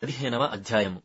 పదిహేనవ అధ్యాయము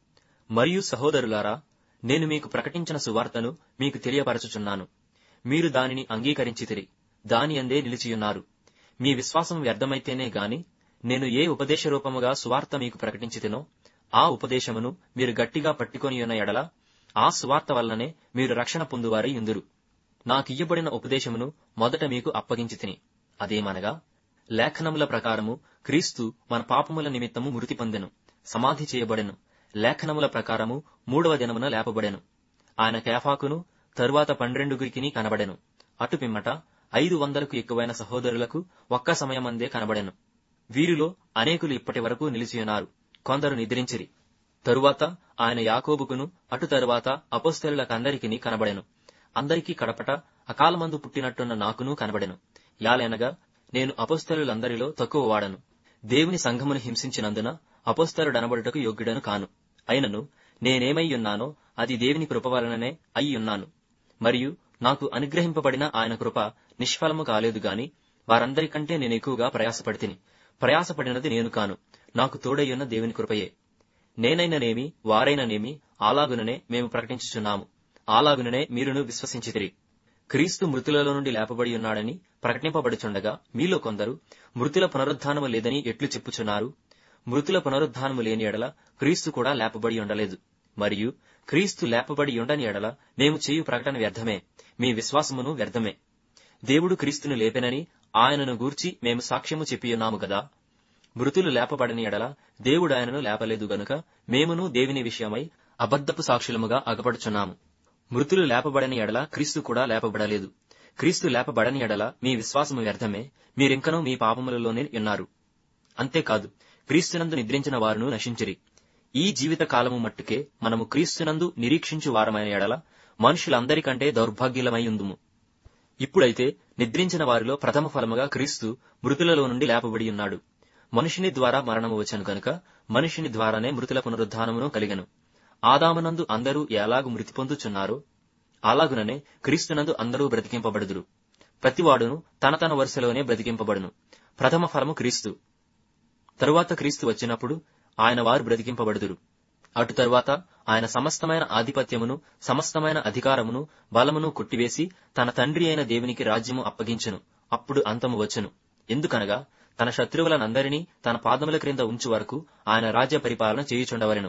మరియు సహోదరులారా నేను మీకు ప్రకటించిన సువార్తను మీకు తెలియపరచుచున్నాను మీరు దానిని అంగీకరించితిరి దాని అందే నిలిచియున్నారు మీ విశ్వాసం వ్యర్థమైతేనే గాని నేను ఏ ఉపదేశ రూపముగా సువార్త మీకు ప్రకటించితినో ఆ ఉపదేశమును మీరు గట్టిగా పట్టుకొని ఉన్న ఎడల ఆ సువార్త వల్లనే మీరు రక్షణ పొందువారై యుందురు నాకియ్యబడిన ఉపదేశమును మొదట మీకు అప్పగించి తిని అదేమనగా లేఖనముల ప్రకారము క్రీస్తు మన పాపముల నిమిత్తము మృతి పొందెను సమాధి చేయబడెను లేఖనముల ప్రకారము మూడవ దినమున లేపబడెను ఆయన కేఫాకును తరువాత పన్నెండుగురికిని కనబడెను అటు పిమ్మట ఐదు వందలకు ఎక్కువైన సహోదరులకు ఒక్క సమయమందే కనబడెను వీరిలో అనేకులు ఇప్పటి వరకు నిలిచియున్నారు కొందరు నిద్రించిరి తరువాత ఆయన యాకోబుకును అటు తరువాత అపోస్తలులకందరికిని కనబడెను అందరికీ కడపట అకాలమందు పుట్టినట్టున్న నాకును కనబడెను యాలెనగా నేను అపోస్తలులందరిలో తక్కువ వాడను దేవుని సంఘమును హింసించినందున అపోస్తలుడనబడుటకు యోగ్యుడను కాను అయినను నేనేమై ఉన్నానో అది దేవుని కృప వలననే అయి ఉన్నాను మరియు నాకు అనుగ్రహింపబడిన ఆయన కృప నిష్ఫలము కాలేదు గాని వారందరికంటే నేను ఎక్కువగా ప్రయాసపడితిని ప్రయాసపడినది నేను కాను నాకు తోడయ్యున్న దేవుని కృపయే నేనైననేమి వారైననేమి అలాగుననే మేము ప్రకటించుచున్నాము అలాగుననే మీరును విశ్వసించితిరి క్రీస్తు మృతులలో నుండి లేపబడి ఉన్నాడని ప్రకటింపబడుచుండగా మీలో కొందరు మృతుల పునరుద్ధానము లేదని ఎట్లు చెప్పుచున్నారు మృతుల పునరుద్ధానము లేని ఎడల క్రీస్తు కూడా లేపబడి ఉండలేదు మరియు క్రీస్తు లేపబడి ఉండని ఎడల మేము చేయు ప్రకటన వ్యర్థమే మీ విశ్వాసమును వ్యర్థమే దేవుడు క్రీస్తును లేపెనని ఆయనను గూర్చి మేము సాక్ష్యము చెప్పియున్నాము గదా మృతులు లేపబడని ఎడల దేవుడు ఆయనను లేపలేదు గనుక మేమును దేవుని విషయమై అబద్ధపు సాక్షులముగా అగపడుచున్నాము మృతులు లేపబడని ఎడల క్రీస్తు కూడా లేపబడలేదు క్రీస్తు లేపబడని ఎడల మీ విశ్వాసము వ్యర్థమే మీరింకనూ మీ పాపములలోనే ఉన్నారు అంతేకాదు క్రీస్తునందు నిద్రించిన వారును నశించిరి ఈ జీవిత కాలము మట్టుకే మనము క్రీస్తునందు నిరీక్షించు వారమైన ఎడల మనుషులందరికంటే దౌర్భాగ్యులమై ఉందుము ఇప్పుడైతే నిద్రించిన వారిలో ప్రథమ ఫలముగా క్రీస్తు మృతులలో నుండి లేపబడి ఉన్నాడు మనుషుని ద్వారా మరణము వచ్చను గనుక మనుషుని ద్వారానే మృతుల పునరుద్ధానమును కలిగను ఆదామునందు అందరూ ఎలాగు మృతి పొందుచున్నారో అలాగుననే క్రీస్తునందు అందరూ బ్రతికింపబడుదురు ప్రతివాడును తన తన వరుసలోనే బ్రతికింపబడును ప్రథమ ఫలము క్రీస్తు తరువాత క్రీస్తు వచ్చినప్పుడు ఆయన వారు బ్రతికింపబడుదురు అటు తరువాత ఆయన సమస్తమైన ఆధిపత్యమును సమస్తమైన అధికారమును బలమును కొట్టివేసి తన తండ్రి అయిన దేవునికి రాజ్యము అప్పగించును అప్పుడు అంతము వచ్చును ఎందుకనగా తన శత్రువులనందరినీ తన పాదముల క్రింద ఉంచు వరకు ఆయన రాజ్య పరిపాలన చేయుచుండవలెను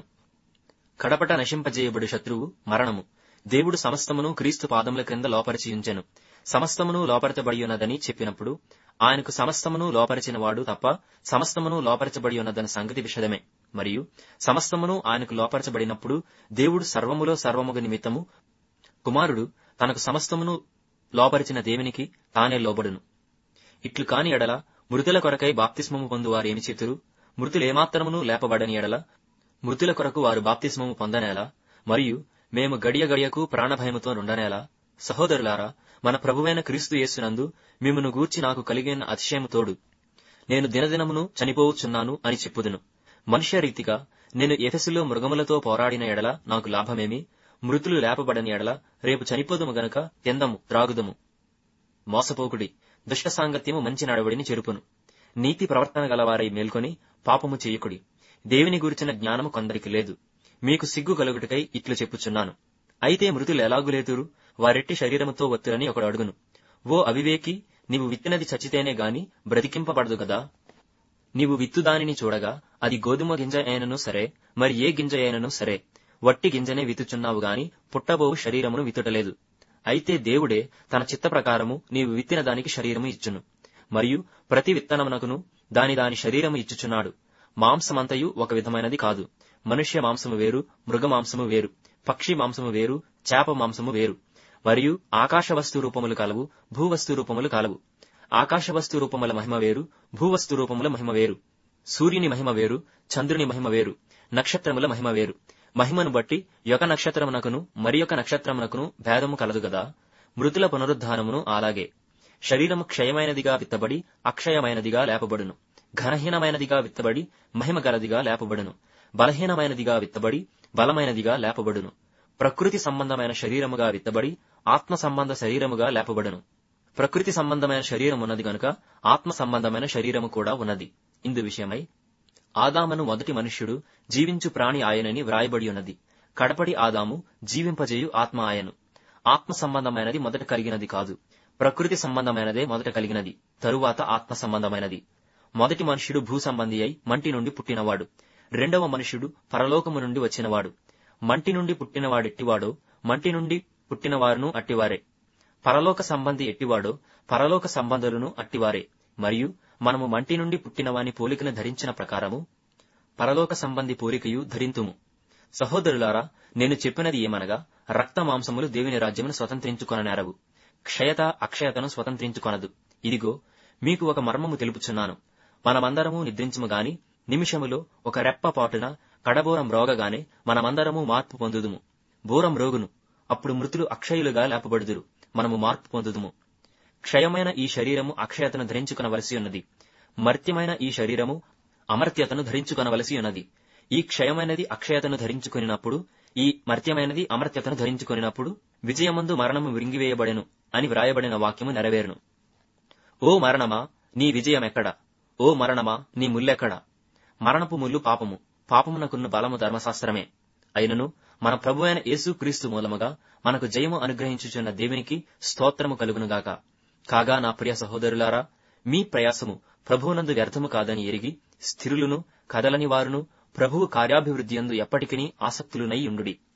కడపట నశింపజేయబడు శత్రువు మరణము దేవుడు సమస్తమును క్రీస్తు పాదముల క్రింద లోపరిచి ఉంచెను సమస్తమును లోపరచబడి ఉన్నదని చెప్పినప్పుడు ఆయనకు సమస్తమును లోపరిచిన వాడు తప్ప సమస్తమును లోపరచబడి ఉన్నదని సంగతి విషదమే మరియు సమస్తమును ఆయనకు లోపరచబడినప్పుడు దేవుడు సర్వములో సర్వముగ నిమిత్తము కుమారుడు తనకు సమస్తమును లోపరిచిన దేవునికి తానే లోబడును ఇట్లు కాని ఎడల మృతుల కొరకై బాప్తిస్మము పొందు వారు ఏమి చేతురు మృతులేమాత్రమును లేపబడని ఎడల మృతుల కొరకు వారు బాప్తిస్మము పొందనేలా మరియు మేము గడియ గడియకు ప్రాణభయముతో నుండనేలా సహోదరులారా మన ప్రభువైన క్రీస్తు యేసునందు మిమ్మను గూర్చి నాకు కలిగిన అతిశయము తోడు నేను దినదినమును చనిపోవచ్చున్నాను అని చెప్పుదును మనుష్య రీతిగా నేను ఎఫెసులో మృగములతో పోరాడిన ఎడల నాకు లాభమేమి మృతులు లేపబడని ఎడల రేపు చనిపోదుము గనుక ఎందము త్రాగుదము మోసపోకుడి దుష్ట సాంగత్యము మంచి నడవడిని చెరుపును నీతి ప్రవర్తన గలవారై మేల్కొని పాపము చేయకుడి దేవుని గురించిన జ్ఞానము కొందరికి లేదు మీకు సిగ్గు కలుగుటకై ఇట్లు చెప్పుచున్నాను అయితే మృతులు ఎలాగు లేతురు వారెట్టి శరీరముతో వత్తురని ఒకడు అడుగును ఓ అవివేకి నీవు విత్తినది చచ్చితేనే గాని బ్రతికింపబడదు గదా నీవు విత్తు దానిని చూడగా అది గోధుమ గింజ అయినను సరే మరి ఏ గింజ అయినను సరే వట్టి గింజనే విత్తుచున్నావు గాని పుట్టబోవు శరీరమును విత్తుటలేదు అయితే దేవుడే తన చిత్త ప్రకారము నీవు విత్తిన దానికి శరీరము ఇచ్చును మరియు ప్రతి విత్తనమునకును దాని దాని శరీరము ఇచ్చుచున్నాడు మాంసమంతయు ఒక విధమైనది కాదు మనుష్య మాంసము వేరు మృగ మాంసము వేరు పక్షి మాంసము వేరు చేప మాంసము వేరు మరియు ఆకాశ వస్తు రూపములు కలవు భూవస్తు రూపములు కలవు ఆకాశ వస్తు రూపముల మహిమ వేరు భూవస్తు రూపముల మహిమ వేరు సూర్యుని మహిమ వేరు చంద్రుని మహిమ వేరు నక్షత్రముల మహిమ వేరు మహిమను బట్టి యొక్క నక్షత్రమునకును మరి యొక్క నక్షత్రమునకును భేదము కలదు గదా మృతుల పునరుద్ధానమును అలాగే శరీరము క్షయమైనదిగా విత్తబడి అక్షయమైనదిగా లేపబడును ఘనహీనమైనదిగా విత్తబడి మహిమ గలదిగా లేపబడును బలహీనమైనదిగా విత్తబడి బలమైనదిగా లేపబడును ప్రకృతి సంబంధమైన శరీరముగా విత్తబడి ఆత్మ సంబంధ శరీరముగా లేపబడును ప్రకృతి సంబంధమైన శరీరం ఉన్నది గనుక ఆత్మ సంబంధమైన శరీరము కూడా ఉన్నది ఇందు విషయమై ఆదామను మొదటి మనుష్యుడు జీవించు ప్రాణి ఆయనని వ్రాయబడి ఉన్నది కడపడి ఆదాము జీవింపజేయు ఆత్మ ఆయను ఆత్మ సంబంధమైనది మొదట కలిగినది కాదు ప్రకృతి సంబంధమైనదే మొదట కలిగినది తరువాత ఆత్మ సంబంధమైనది మొదటి మనుష్యుడు భూ సంబంధి అయి మంటి నుండి పుట్టినవాడు రెండవ మనుష్యుడు పరలోకము నుండి వచ్చినవాడు మంటి నుండి పుట్టినవాడెట్టివాడో మంటి నుండి పుట్టినవారును అట్టివారే పరలోక సంబంధి ఎట్టివాడో పరలోక సంబంధులను అట్టివారే మరియు మనము మంటి నుండి పుట్టినవాని పోలికను ధరించిన ప్రకారము పరలోక సంబంధి పోలికయు ధరింతుము సహోదరులారా నేను చెప్పినది ఏమనగా రక్త మాంసములు దేవుని రాజ్యమును స్వతంత్రించుకొననేరవు క్షయత అక్షయతను స్వతంత్రించుకొనదు ఇదిగో మీకు ఒక మర్మము తెలుపుచున్నాను మనమందరము నిద్రించుము గాని నిమిషములో ఒక రెప్ప పాటున కడబోరం రోగగానే మనమందరము మార్పు పొందుదుము బోరం రోగును అప్పుడు మృతులు అక్షయులుగా లేపబడుదురు మనము మార్పు పొందుదుము క్షయమైన ఈ శరీరము అక్షయతను ధరించుకొనవలసి ఉన్నది మర్త్యమైన ఈ శరీరము అమర్త్యతను ధరించుకొనవలసి ఉన్నది ఈ క్షయమైనది అక్షయతను ధరించుకొనినప్పుడు ఈ మర్త్యమైనది అమర్త్యతను ధరించుకొనినప్పుడు విజయమందు మరణము విరింగివేయబడెను అని వ్రాయబడిన వాక్యము నెరవేరును ఓ మరణమా నీ విజయమెక్కడ ఓ మరణమా నీ ముల్లెక్కడ మరణపు ముల్లు పాపము పాపమునకున్న బలము ధర్మశాస్త్రమే అయినను మన ప్రభు అయిన యేసు క్రీస్తు మూలముగా మనకు జయము అనుగ్రహించుచున్న దేవునికి స్తోత్రము కలుగునుగాక కాగా నా ప్రియ సహోదరులారా మీ ప్రయాసము ప్రభువునందు వ్యర్థము కాదని ఎరిగి స్థిరులను కదలని వారును ప్రభువు కార్యాభివృద్ధి యందు ఎప్పటికీ ఆసక్తులునై ఉండుడి